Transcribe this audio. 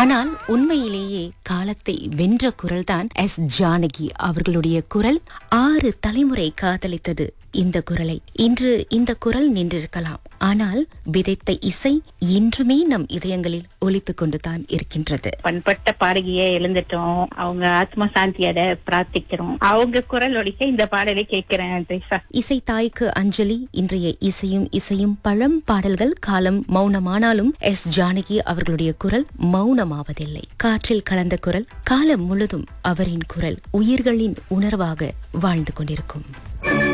ஆனால் உண்மையிலேயே காலத்தை வென்ற குரல்தான் எஸ் ஜானகி அவர்களுடைய குரல் ஆறு தலைமுறை காதலித்தது இந்த குரலை இன்று இந்த குரல் நின்றிருக்கலாம் ஆனால் விதைத்த இசை இன்றுமே நம் இதயங்களில் ஒலித்துக் கொண்டுதான் இருக்கின்றது பண்பட்ட பாடகியே எழுந்துட்டோம் அவங்க ஆத்ம சாந்தியோட பிரார்த்திக்கிறோம் அவங்க குரல் ஒலிக்க இந்த பாடலை கேட்கிறேன் திரிஷா இசை தாய்க்கு அஞ்சலி இன்றைய இசையும் இசையும் பழம் பாடல்கள் காலம் மௌனமானாலும் எஸ் ஜானகி அவர்களுடைய குரல் மௌனமாவதில்லை காற்றில் கலந்த குரல் காலம் முழுதும் அவரின் குரல் உயிர்களின் உணர்வாக வாழ்ந்து கொண்டிருக்கும்